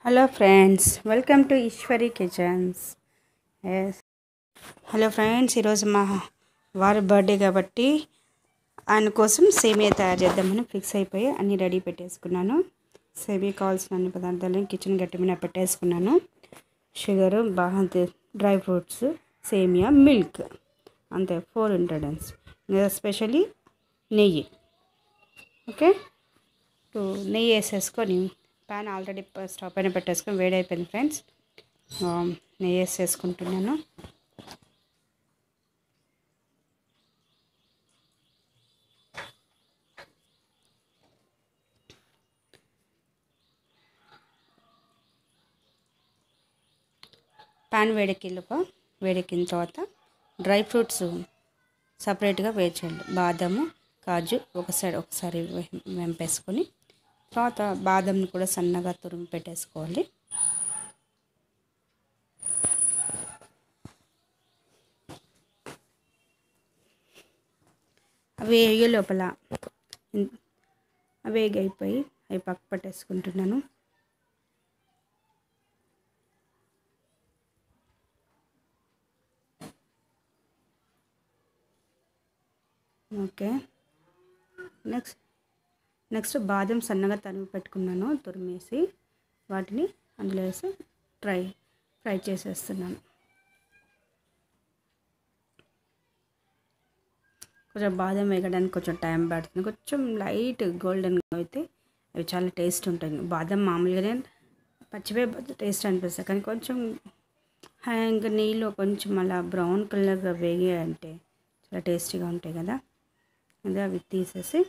Hello friends welcome to Eshwari kitchens yes hello friends ఈరోజు మా వారి బర్త్డే కాబట్టి ఆయన కోసం సేమియా తయారు చేద్దామని ఫిక్స్ అయిపోయి అన్నీ రెడీ పెట్టేసుకున్నాను సేమియా కావాల్సిన అన్ని పదార్థాలను కిచెన్ గట్టి మీద పెట్టేసుకున్నాను షుగరు బాగా డ్రై ఫ్రూట్స్ సేమియా మిల్క్ అంతే ఫోర్ ఇంగ్రీడియంట్స్ ఎస్పెషలీ నెయ్యి ఓకే టూ నెయ్యి వేసేసుకొని ప్యాన్ ఆల్రెడీ స్టవ్ పైన పెట్టేసుకొని వేడైపోయింది ఫ్రెండ్స్ నెయ్యి వేసేసుకుంటున్నాను ప్యాన్ వేడెక్కిలోపు వేడెక్కిన తర్వాత డ్రై ఫ్రూట్స్ సపరేట్గా వేయించండి బాదము కాజు ఒక సైడ్ ఒకసారి వెంపేసుకొని తర్వాత బాదంని కూడా సన్నగా తురిమి పెట్టేసుకోవాలి అవి వేగే లోపల అవి వేగైపోయి అవి పక్క పెట్టేసుకుంటున్నాను ఓకే నెక్స్ట్ నెక్స్ట్ బాదం సన్నగా తరిమి పెట్టుకున్నాను తురిమేసి వాటిని అందులో వేసి ఫ్రై ఫ్రై చేసేస్తున్నాను కొంచెం బాదం వేగడానికి కొంచెం టైం పడుతుంది కొంచెం లైట్ గోల్డెన్ అయితే అవి చాలా టేస్ట్ ఉంటాయి బాదం మామూలుగానే పచ్చివే టేస్ట్ అనిపిస్తాయి కానీ కొంచెం ఇంకా నీళ్ళు కొంచెం అలా బ్రౌన్ కలర్గా వేగాయంటే చాలా టేస్టీగా ఉంటాయి కదా అదే అవి తీసేసి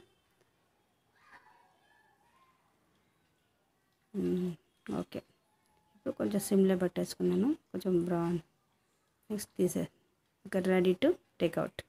ఓకే ఇప్పుడు కొంచెం సిమ్లో పెట్టేసుకున్నాను కొంచెం బ్రౌన్ నెక్స్ట్ తీసే ఇక రెడీ టు టేక్అవుట్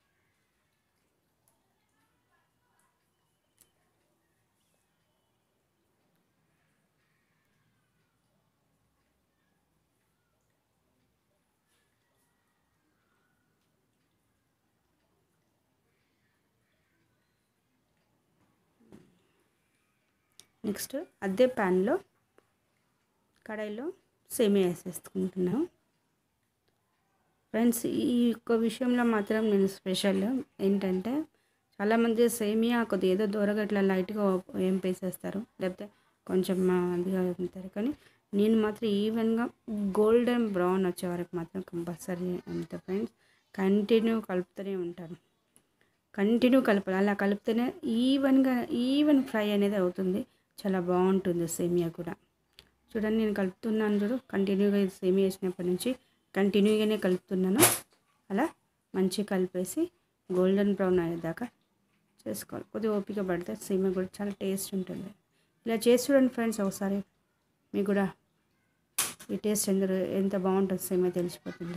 నెక్స్ట్ అదే ప్యాన్లో కడాయిలో సేమియా వేసేసుకుంటున్నాను ఫ్రెండ్స్ ఈ ఒక్క విషయంలో మాత్రం నేను స్పెషల్ ఏంటంటే చాలామంది సేమియా కొద్దిగా ఏదో దూరగా ఇట్లా లైట్గా ఏం వేసేస్తారు లేకపోతే కొంచెం అదిగా ఉంటారు కానీ నేను మాత్రం ఈవెన్గా గోల్డెన్ బ్రౌన్ వచ్చే వరకు మాత్రం కంపల్సరీ అంతే ఫ్రెండ్స్ కంటిన్యూ కలుపుతూనే ఉంటాను కంటిన్యూ కలపాలి అలా కలిపితేనే ఈవెన్గా ఈవెన్ ఫ్రై అనేది అవుతుంది చాలా బాగుంటుంది సేమియా కూడా చూడండి నేను కలుపుతున్నాను చూడు కంటిన్యూగా సేమియా వేసినప్పటి నుంచి కంటిన్యూగానే కలుపుతున్నాను అలా మంచిగా కలిపేసి గోల్డెన్ బ్రౌన్ అయ్యేదాకా చేసుకోవాలి కొద్దిగా ఓపిక పడితే సేమియా కూడా చాలా టేస్ట్ ఉంటుంది ఇలా చేసి చూడండి ఫ్రెండ్స్ ఒకసారి మీకు కూడా ఈ టేస్ట్ ఎంత ఎంత బాగుంటుంది సేమియా తెలిసిపోతుంది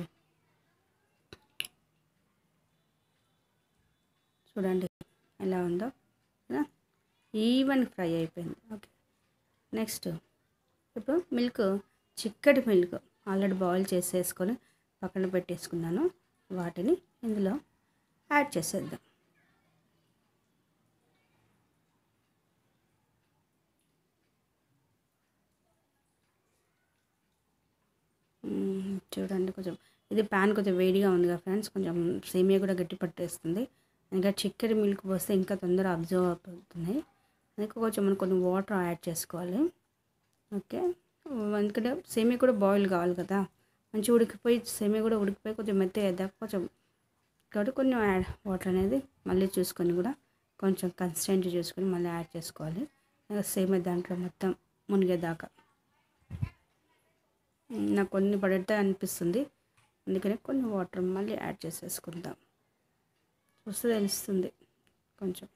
చూడండి ఎలా ఉందో ఈవెన్ ఫ్రై అయిపోయింది ఓకే నెక్స్ట్ ఇప్పుడు మిల్క్ చిక్కటి మిల్క్ ఆల్రెడీ బాయిల్ చేసేసుకొని పక్కన పెట్టేసుకున్నాను వాటిని ఇందులో యాడ్ చేసేద్దాం చూడండి కొంచెం ఇది ప్యాన్ కొంచెం వేడిగా ఉంది కదా ఫ్రెండ్స్ కొంచెం సేమియా కూడా గట్టి పట్టేస్తుంది ఇంకా చిక్కటి మిల్క్ పోస్తే ఇంకా తొందరగా అబ్జర్వ్ అవుతున్నాయి అందుకే కొంచెం మనం కొన్ని వాటర్ యాడ్ చేసుకోవాలి ఓకే ఎందుకంటే సేమియా కూడా బాయిల్ కావాలి కదా మంచిగా ఉడికిపోయి సేమియా కూడా ఉడికిపోయి కొంచెం మెత్త వేద్దాం కొంచెం కాబట్టి కొన్ని యాడ్ వాటర్ అనేది మళ్ళీ చూసుకొని కూడా కొంచెం కన్సిస్టెంట్ చూసుకొని మళ్ళీ యాడ్ చేసుకోవాలి సేమియా దాంట్లో మొత్తం మునిగేదాకా నాకు కొన్ని పడితే అనిపిస్తుంది అందుకని కొన్ని వాటర్ మళ్ళీ యాడ్ చేసేసుకుందాం చూస్తే తెలుస్తుంది కొంచెం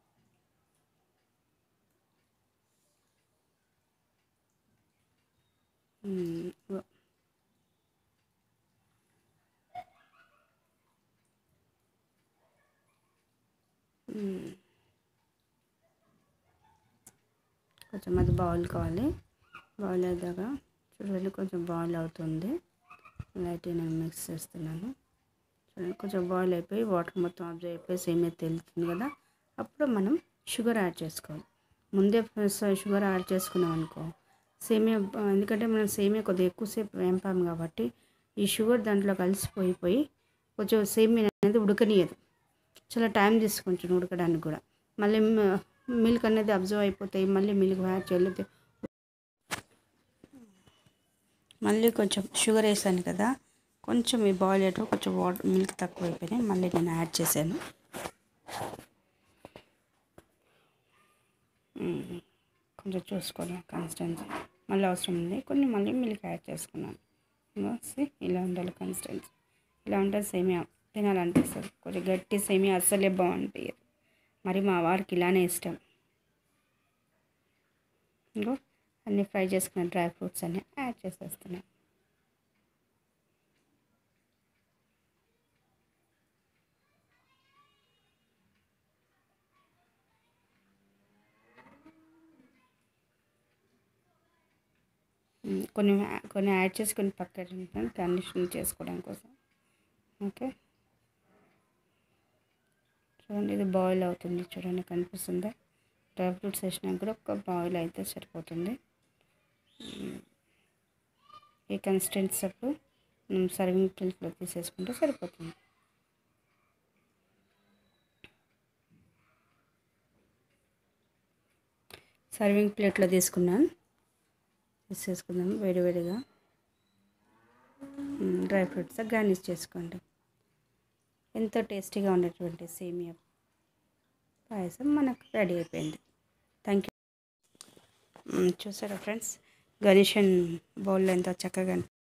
కొంచెం అది బాయిల్ కావాలి బాయిల్ అయ్యాక చూడండి కొంచెం బాయిల్ అవుతుంది లైట్గా నేను మిక్స్ చేస్తున్నాను చూడండి కొంచెం బాయిల్ అయిపోయి వాటర్ మొత్తం అబ్జర్వ్ అయిపోయి సేమియా తెలుస్తుంది కదా అప్పుడు మనం షుగర్ యాడ్ చేసుకోవాలి ముందే షుగర్ యాడ్ చేసుకున్నాం అనుకో సేమియా ఆ, ఎందుకంటే మనం సేమియా కొద్దిగా ఎక్కువసేపు వేంపాం కాబట్టి ఈ షుగర్ దాంట్లో కలిసిపోయిపోయి కొంచెం సేమియా అనేది ఉడకనియదు చాలా టైం తీసుకుంటుంది ఉడకడానికి కూడా మళ్ళీ మిల్క్ అనేది అబ్జర్వ్ అయిపోతాయి మళ్ళీ మిల్క్ యాడ్ చేయలేదు మళ్ళీ కొంచెం షుగర్ వేసాను కదా కొంచెం ఈ బాయిల్ అయ్యేటప్పుడు కొంచెం వాటర్ మిల్క్ తక్కువ అయిపోయినాయి మళ్ళీ నేను యాడ్ చేశాను మ్మ్. కొంచెం చూసుకోండి కన్సిస్టెన్సీ మళ్ళీ అవసరం ఉంది కొన్ని మళ్ళీ మిల్క్ యాడ్ చేసుకున్నాను ఇంగో see, ఇలా ఉండాలి కన్సిస్టెన్సీ ఇలా ఉంటే సేమియా తినాలనిపిస్తుంది కొంచెం గట్టి సేమియా అస్సలే బాగుంటాయి మరి మా వారికి ఇలానే ఇష్టం ఇంకో అన్నీ ఫ్రై చేసుకున్న డ్రై ఫ్రూట్స్ అన్నీ యాడ్ చేసేస్తున్నాను మ్మ్. కొన్ని కొన్ని యాడ్ చేసి కొన్ని పక్కన ఉంటాను కండిషన్ చేసుకోవడం కోసం ఓకే చూడండి ఇది బాయిల్ అవుతుంది చూడండి కనిపిస్తుందా డ్రై ఫ్రూట్స్ వేసినా కూడా ఒక బాయిల్ అయితే సరిపోతుంది మ్మ్. ఈ కన్సిస్టెన్సీ అప్పుడు మనం సర్వింగ్ ప్లేట్లో తీసేసుకుంటే సరిపోతుంది సర్వింగ్ ప్లేట్లో తీసుకున్నాను తీసేసుకుందాం వేడివేడిగా మ్మ్, డ్రై ఫ్రూట్స్ గార్నిష్ చేసుకోండి ఎంతో టేస్టీగా ఉండేటువంటి సేమియా పాయసం మనకు రెడీ అయిపోయింది థ్యాంక్ యూ చూసారా ఫ్రెండ్స్ గణేషన్ బౌల్లో ఎంతో చక్కగా